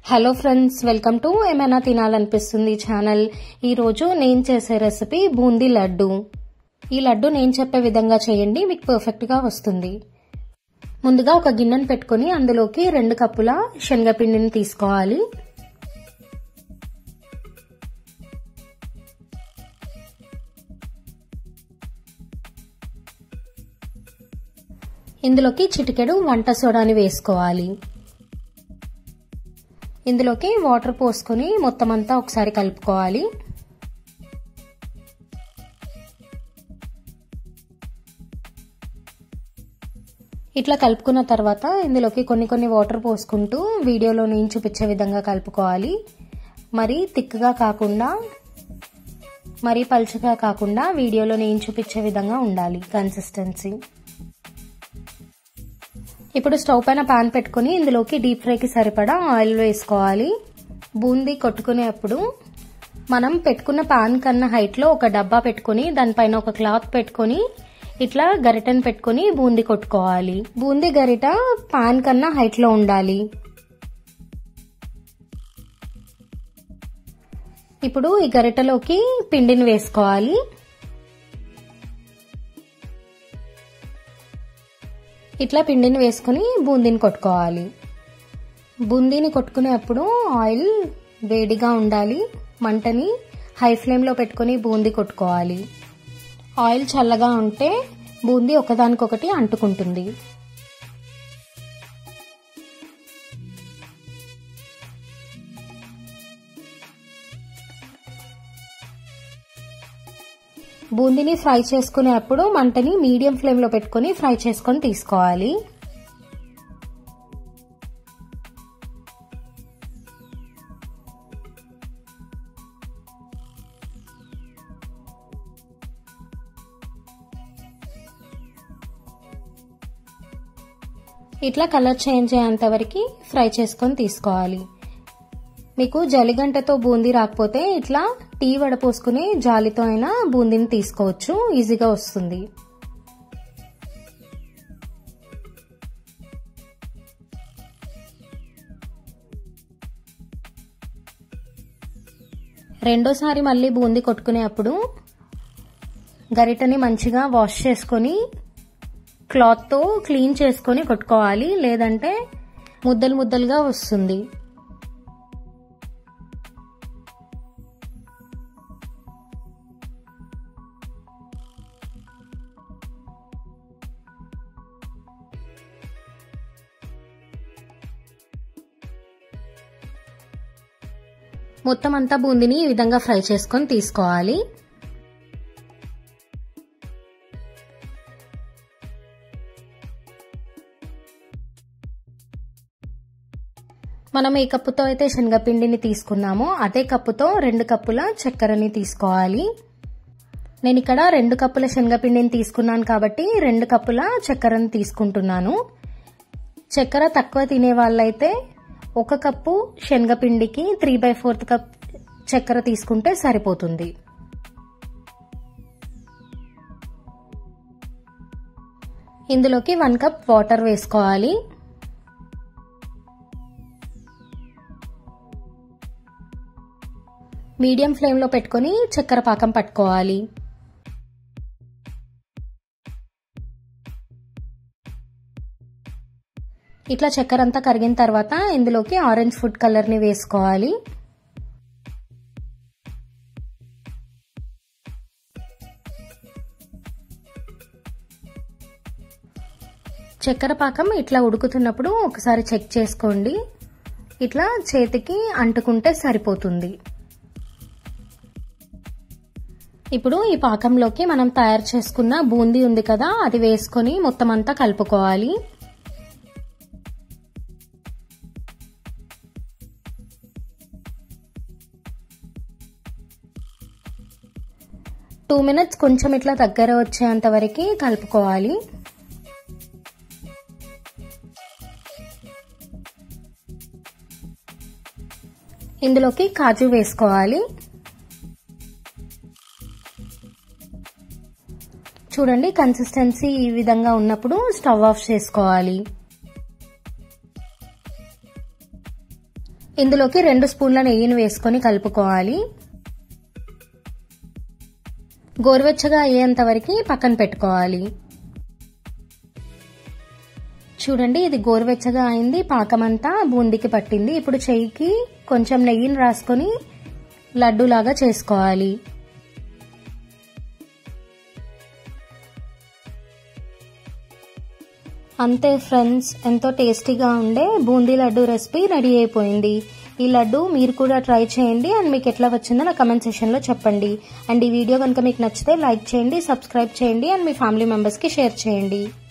hello friends welcome to ఏమైనా తినాలనిపిస్తుంది channel ఈరోజు నేను చేసే రెసిపీ బూందీ లడ్డు ఈ లడ్డు నేను చెప్పే విధంగా చేయండి మీకు పర్ఫెక్ట్గా వస్తుంది ముందుగా ఒక గిన్నెను పెట్టుకొని అందులోకి రెండు కప్పుల శనగపిండిని తీసుకోవాలి ఇందులోకి చిటికెడు వంట సోడాని వేసుకోవాలి ఇందులోకి వాటర్ పోసుకొని మొత్తం అంతా ఒకసారి కలుపుకోవాలి ఇట్లా కలుపుకున్న తర్వాత ఇందులోకి కొన్ని కొన్ని వాటర్ పోసుకుంటూ వీడియోలో నేను చూపించే విధంగా కలుపుకోవాలి మరి థిక్గా కాకుండా మరి పలుచగా కాకుండా వీడియోలో నేను చూపించే విధంగా ఉండాలి కన్సిస్టెన్సీ ఇప్పుడు స్టవ్ పైన పాన్ పెట్టుకుని ఇందులోకి డీప్ ఫ్రైకి సరిపడా ఆయిల్ వేసుకోవాలి బూందీ కొట్టుకునేప్పుడు మనం పెట్టుకున్న పాన్ కన్నా హైట్లో ఒక డబ్బా పెట్టుకుని దానిపైన ఒక క్లాత్ పెట్టుకొని ఇట్లా గరిటెను పెట్టుకుని బూందీ కొట్టుకోవాలి బూందీ గరిట పాన్ కన్నా హైట్లో ఉండాలి ఇప్పుడు ఈ గరిటలోకి పిండిని వేసుకోవాలి ఇట్లా పిండిని వేసుకుని బూందీని కొట్టుకోవాలి బూందీని కొట్టుకునేప్పుడు ఆయిల్ వేడిగా ఉండాలి మంటని హై ఫ్లేమ్లో పెట్టుకుని బూందీ కొట్టుకోవాలి ఆయిల్ చల్లగా ఉంటే బూందీ ఒకదానికొకటి అంటుకుంటుంది బూందీని ఫ్రై చేసుకునేప్పుడు మంటని మీడియం ఫ్లేమ్లో పెట్టుకుని ఫ్రై చేసుకొని తీసుకోవాలి ఇట్లా కలర్ చేంజ్ అయ్యేంత వరకు ఫ్రై చేసుకొని తీసుకోవాలి మీకు జలిగంటతో బూందీ రాకపోతే ఇట్లా టీ వడపోసుకుని జాలితో అయినా బూందీని తీసుకోవచ్చు ఈజీగా వస్తుంది రెండోసారి మళ్ళీ బూందీ కొట్టుకునేప్పుడు గరిటని మంచిగా వాష్ చేసుకొని క్లాత్తో క్లీన్ చేసుకొని కొట్టుకోవాలి లేదంటే ముద్దలు ముద్దలుగా వస్తుంది మొత్తం అంతా బూందీని ఈ విధంగా ఫ్రై చేసుకొని తీసుకోవాలి మనం ఏ కప్పుతో అయితే శనగపిండిని తీసుకున్నామో అదే కప్పుతో రెండు కప్పుల చక్కెరని తీసుకోవాలి నేను ఇక్కడ రెండు కప్పుల శనగపిండిని తీసుకున్నాను కాబట్టి రెండు కప్పుల చక్కెరని తీసుకుంటున్నాను చక్కెర తక్కువ తినే వాళ్ళైతే ఒక కప్పు శనగపిండికి త్రీ బై ఫోర్త్ కప్ చక్కెర తీసుకుంటే సరిపోతుంది ఇందులోకి వన్ కప్ వాటర్ వేసుకోవాలి మీడియం ఫ్లేమ్లో పెట్టుకొని చక్కెర పాకం పట్టుకోవాలి ఇట్లా చక్కెర అంతా కరిగిన తర్వాత ఇందులోకి ఆరెంజ్ ఫుడ్ కలర్ని వేసుకోవాలి చక్కెర పాకం ఇట్లా ఉడుకుతున్నప్పుడు ఒకసారి చెక్ చేసుకోండి ఇట్లా చేతికి అంటుకుంటే సరిపోతుంది ఇప్పుడు ఈ పాకంలోకి మనం తయారు చేసుకున్న బూందీ ఉంది కదా అది వేసుకొని మొత్తం అంతా కలుపుకోవాలి టూ మినిట్స్ కొంచెం ఇట్లా దగ్గర వచ్చేంత వరకు కలుపుకోవాలి ఇందులోకి కాజు వేసుకోవాలి చూడండి కన్సిస్టెన్సీ ఈ విధంగా ఉన్నప్పుడు స్టవ్ ఆఫ్ చేసుకోవాలి ఇందులోకి రెండు స్పూన్ల నెయ్యిని వేసుకొని కలుపుకోవాలి గోరువెచ్చగా అయ్యేంత వరకు పక్కన పెట్టుకోవాలి చూడండి ఇది గోరువెచ్చగా అయింది పాకమంతా బూందీకి పట్టింది ఇప్పుడు చెయ్యికి కొంచెం నెయ్యిని రాసుకొని లడ్డూలాగా చేసుకోవాలి అంతే ఫ్రెండ్స్ ఎంతో టేస్టీగా ఉండే బూందీ లడ్డు రెసిపీ రెడీ అయిపోయింది ఈ లడ్డు మీరు కూడా ట్రై చేయండి అండ్ మీకు ఎట్లా వచ్చిందో నా కమెంట్ సెషన్లో చెప్పండి అండ్ ఈ వీడియో కనుక మీకు నచ్చితే లైక్ చేయండి సబ్స్క్రైబ్ చేయండి అండ్ మీ ఫ్యామిలీ మెంబర్స్కి షేర్ చేయండి